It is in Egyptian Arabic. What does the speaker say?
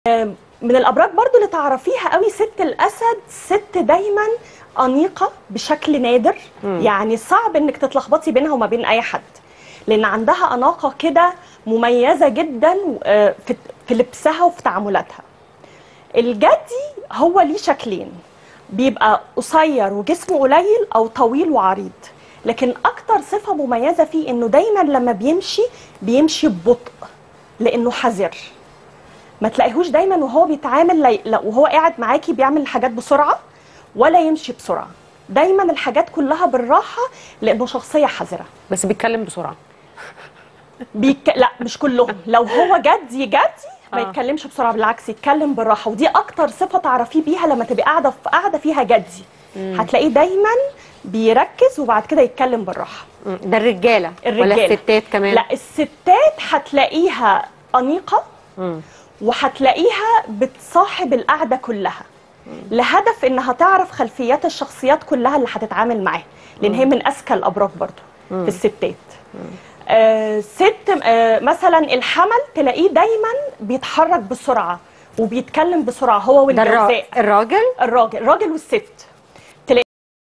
من الابراج برضو اللي تعرفيها قوي ست الاسد ست دايما انيقه بشكل نادر يعني صعب انك تتلخبطي بينها وما بين اي حد لان عندها اناقه كده مميزه جدا آه، في في لبسها وفي تعاملاتها الجدي هو ليه شكلين بيبقى قصير وجسمه قليل او طويل وعريض لكن اكتر صفه مميزه فيه انه دايما لما بيمشي بيمشي ببطء لانه حذر ما تلاقيهوش دايما وهو بيتعامل لي... لا وهو قاعد معاكي بيعمل الحاجات بسرعه ولا يمشي بسرعه دايما الحاجات كلها بالراحه لانه شخصيه حذره بس بيتكلم بسرعه بيك... لا مش كلهم لو هو جدي جدي ما آه. يتكلمش بسرعه بالعكس يتكلم بالراحه ودي اكتر صفه تعرفيه بيها لما تبقي قاعده في قاعده فيها جدي هتلاقيه دايما بيركز وبعد كده يتكلم بالراحه مم. ده الرجاله ولا الرجالة. الستات كمان لا الستات هتلاقيها انيقه مم. وهتلاقيها بتصاحب القعده كلها لهدف انها تعرف خلفيات الشخصيات كلها اللي هتتعامل معاها لان هي من اذكى الابراج برضو في الستات آه ست آه مثلا الحمل تلاقيه دايما بيتحرك بسرعه وبيتكلم بسرعه هو ده الرا- والجوزاء الراجل الراجل الراجل والست